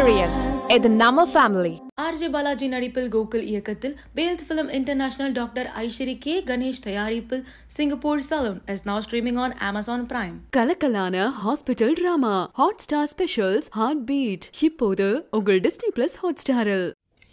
Warriors. இது நம்ம family RJ Balaji நடிப்பில் கோகுல் இயக்கத்தில் wealth film international doctor Aishwari K Ganesh தயாரிப்பில் Singapore saloon is now streaming on Amazon Prime. கலக்கலான hospital drama Hotstar specials heart beat இப்போது உங்கள் டிஸ்னி பிளஸ் ஹாட் ஸ்டாரில்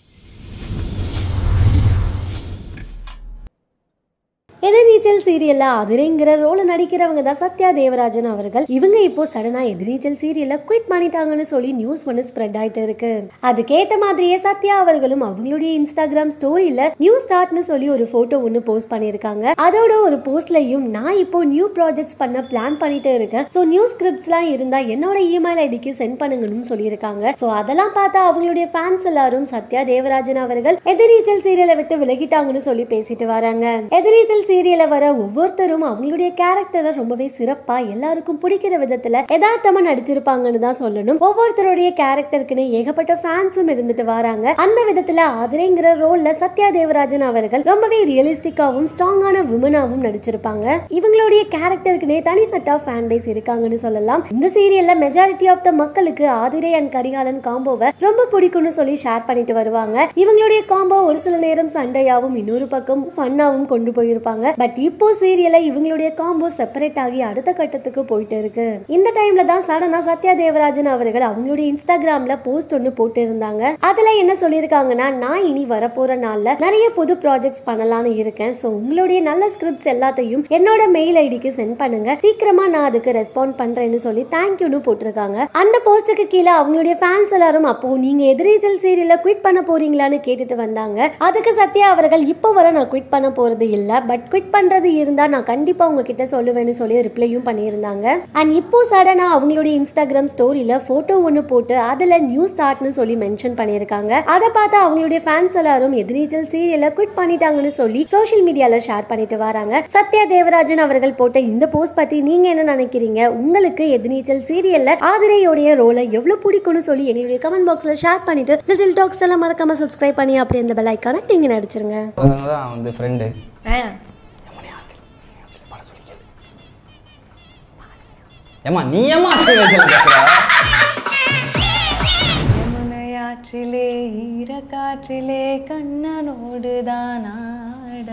எதிர்நீச்சல் சீரியல்ல அதிரைங்கிற ரோல நடிக்கிறவங்க தான் சத்யா தேவராஜன் அவர்கள் இவங்க இப்போ சடனா எதிர்நீச்சல் சீரியல்ல குவிட் பண்ணிட்டாங்கன்னு சொல்லி நியூஸ் ஒன்று ஸ்ப்ரெட் ஆயிட்டு இருக்கு அதுக்கேத்த மாதிரியே சத்யா அவர்களும் அவங்களுடைய இன்ஸ்டாகிராம் ஸ்டோரியில நியூ ஸ்டார்ட்னு சொல்லி ஒரு போட்டோ ஒன்று போஸ்ட் பண்ணியிருக்காங்க அதோட ஒரு போஸ்ட்லயும் நான் இப்போ நியூ ப்ராஜெக்ட்ஸ் பண்ண பிளான் பண்ணிட்டு இருக்கேன் ஸோ நியூ ஸ்கிரிப்ட்ஸ்லாம் இருந்தா என்னோட இமெயில் ஐடிக்கு சென்ட் பண்ணுங்கன்னு சொல்லியிருக்காங்க ஸோ அதெல்லாம் பார்த்தா அவங்களுடைய ஃபேன்ஸ் எல்லாரும் சத்யா தேவராஜன் அவர்கள் எதிர்நீச்சல் சீரியலை விட்டு விலகிட்டாங்கன்னு சொல்லி பேசிட்டு வராங்க எதிர்நீச்சல் சீரியல்ல வர ஒவ்வொருத்தரும் அவங்களுடைய கேரக்டரை ரொம்பவே சிறப்பா எல்லாருக்கும் பிடிக்கிற விதத்துல யதார்த்தமா நடிச்சிருப்பாங்கன்னு தான் சொல்லணும் ஒவ்வொருத்தருடைய கேரக்டருக்குன்னு ஏகப்பட்ட ஃபேன்ஸும் இருந்துட்டு வராங்க அந்த விதத்துல ஆதிரைங்கிற ரோல்ல சத்யா தேவராஜன் அவர்கள் ரொம்பவே ரியலிஸ்டிக்காவும் ஸ்ட்ராங்கான விமனாவும் நடிச்சிருப்பாங்க இவங்களுடைய கேரக்டருக்குனே தனி செட் ஆஃப் ஃபேன் பேஸ் இருக்காங்கன்னு சொல்லலாம் இந்த சீரியல்ல மெஜாரிட்டி ஆஃப் த மக்களுக்கு ஆதிரை அண்ட் கரிகாலன் காம்போவை ரொம்ப பிடிக்கும்னு சொல்லி ஷேர் பண்ணிட்டு வருவாங்க இவங்களுடைய காம்போ ஒரு சில நேரம் சண்டையாவும் இன்னொரு பக்கம் ஃபன்னாவும் கொண்டு போயிருப்பாங்க பட் இப்போ சீரியல்ல இவங்களுடைய காம்போ செப்பரேட் ஆகி அடுத்த கட்டத்துக்கு போயிட்டு இருக்கு இந்த டைம்ல தான் சடனா சத்யா தேவராஜன் அவர்கள் அவங்களுடைய இன்ஸ்டாகிராம்ல போஸ்ட் ஒன்னு போட்டு இருந்தாங்க அதுல என்ன சொல்லியிருக்காங்கன்னா நான் இனி வரப்போற நாள்ல நிறைய புது ப்ராஜெக்ட்ஸ் பண்ணலாம்னு இருக்கேன் ஸோ உங்களுடைய நல்ல ஸ்கிரிப்ட்ஸ் எல்லாத்தையும் என்னோட மெயில் ஐடிக்கு சென்ட் பண்ணுங்க சீக்கிரமா நான் அதுக்கு ரெஸ்பாண்ட் பண்றேன்னு சொல்லி தேங்க்யூன்னு போட்டிருக்காங்க அந்த போஸ்ட்டுக்கு கீழே அவங்களுடைய ஃபேன்ஸ் எல்லாரும் அப்போ நீங்க எதிரீச்சல் சீரியல்ல குவிட் பண்ண போறீங்களான்னு கேட்டுட்டு வந்தாங்க அதுக்கு சத்யா அவர்கள் இப்போ வர நான் குவிட் பண்ண போறது இல்ல பட் குவிட் பண்றது இருந்தா நான் கண்டிப்பா உங்ககிட்ட சொல்லுவேன்னு சொல்லி ரிப்ளையும் பண்ணியிருந்தாங்க அண்ட் இப்போ சடனா அவங்களுடைய இன்ஸ்டாகிராம் ஸ்டோரியில போட்டோ ஒன்று போட்டு அதுல நியூ ஸ்டார்ட்னு சொல்லி மென்ஷன் பண்ணியிருக்காங்க அதை பார்த்து அவங்களுடைய ஃபேன்ஸ் எல்லாரும் எதிர்நீச்சல் சீரியலை குவிட் பண்ணிட்டாங்கன்னு சொல்லி சோஷியல் மீடியால ஷேர் பண்ணிட்டு வராங்க சத்யா தேவராஜன் அவர்கள் போட்ட இந்த போஸ்ட் பத்தி நீங்க என்ன நினைக்கிறீங்க உங்களுக்கு எதிர்நீச்சல் சீரியல்ல ஆதிரையோடைய ரோலை எவ்வளவு பிடிக்கும்னு சொல்லி எங்களுடைய கமெண்ட் பாக்ஸ்ல ஷேர் பண்ணிட்டு லிட்டில் டாக்ஸ் எல்லாம் மறக்காம சப்ஸ்கிரைப் பண்ணி அப்படி இந்த பெல் ஐக்கான நீங்க நடிச்சிருங்க அவங்க தான் வந்து ஃப்ரெண்டு ஏமா நீ ஏமா அசிங்கவேஷன் பேசுற யமுனையாற்றிலே ஈரக்காற்றிலே கண்ணனோடு தான் ஆட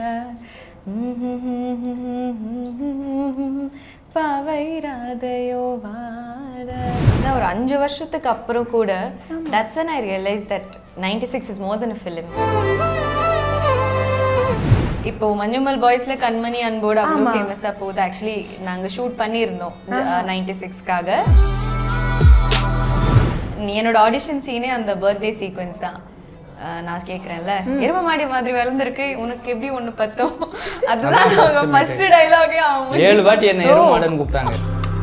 பாவை ராதையோ வாட நான் ஒரு அஞ்சு வருஷத்துக்கு அப்புறம் கூட that's when I realise that ninety six is more then film இப்போ மஞ்சுமல் பாய்ஸ்ல கண்மணி அன்போடு அவ்வளோ ஃபேமஸா போகுது ஆக்சுவலி நாங்க ஷூட் பண்ணியிருந்தோம் நைன்டி சிக்ஸ்க்காக என்னோட ஆடிஷன் சீனே அந்த பர்த்டே சீக்வன்ஸ் தான் அஹ் நான் கேக்குறேன்ல எரும மாடி மாதிரி வளர்ந்துருக்கு உனக்கு எப்படி ஒண்ணு பத்தோம் அதுதான் அதான் first ஃபர்ஸ்ட் டைலாகே அவன் ஏழு வாட்டி என்ன எருமாடன்னு கூப்பிட்டாங்க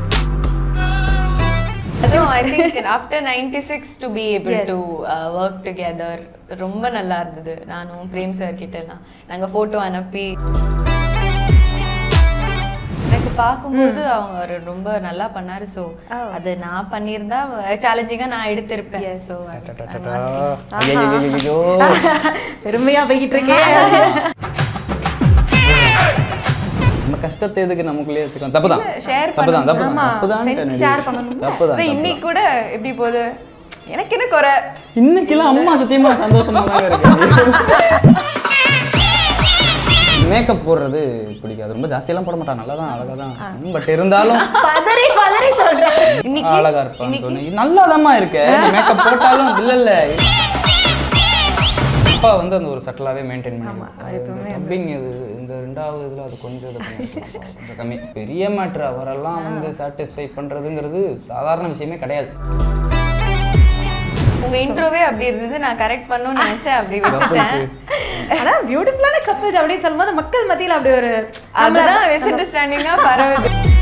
அதுவும் I think after ninety six to be able to work together ரொம்ப நல்லா இருந்தது நானும் பிரேம் சார் கிட்ட எல்லாம் நாங்க போட்டோ அனுப்பி எனக்கு பார்க்கும்போது அவங்க ஒரு ரொம்ப நல்லா பண்ணாரு ஸோ அது நான் பண்ணியிருந்தா சேலஞ்சிங்கா நான் எடுத்திருப்பேன் ஸோ ஐயையையையோ. பெருமையா போய்கிட்டு இருக்கேன் நம்ம கஷ்டத்தை எதுக்கு நமக்குள்ளே வச்சுக்கலாம் தப்புதான் share தப்புதான் தப்புதான் ஆமா. தப்புதான் Friends share பண்ணணும். தப்புதான் இன்னைக்கு கூட எப்படி போகுது எனக்கு என்ன குறை இன்னைக்கெல்லாம் அம்மா சத்தியமா சந்தோஷமா தான் இருக்கு மேக்கப் போடுறது பிடிக்காது ரொம்ப ஜாஸ்தியெல்லாம் போட மாட்டான் நல்லா தான் அழகா தான் பட் இருந்தாலும் பதறி பதறி சொல்றேன் இன்னைக்கு அழகா இருப்பான்னு தோணு நல்லாதாம்மா இருக்க மேக்கப் போட்டாலும் இல்ல இல்ல அப்பா வந்து அந்த ஒரு சட்டலாவே மெயின்டைன் பண்ணி டப்பிங் இது இந்த ரெண்டாவது இதுல அது கொஞ்சம் இது பண்ணிருக்கலாம். கொஞ்சம் கம்மி பெரிய மேட்ரு அவரெல்லாம் வந்து சாட்டிஸ்ஃபை பண்றதுங்கிறது சாதாரண விஷயமே கிடையாது உங்க இன்ட்ரோவே அப்படி இருந்தது நான் கரெக்ட் பண்ணணும்னு நினைச்சேன் அப்படி விட்டுட்டேன் ஆனா பியூட்டிஃபுல்லான கப்பிள்ஸ் அப்படின்னு சொல்லும்போது மக்கள் மத்தியில அப்படி ஒரு அதுதான் மிஸ் அண்டர்ஸ்டாண்டிங்கா பரவுது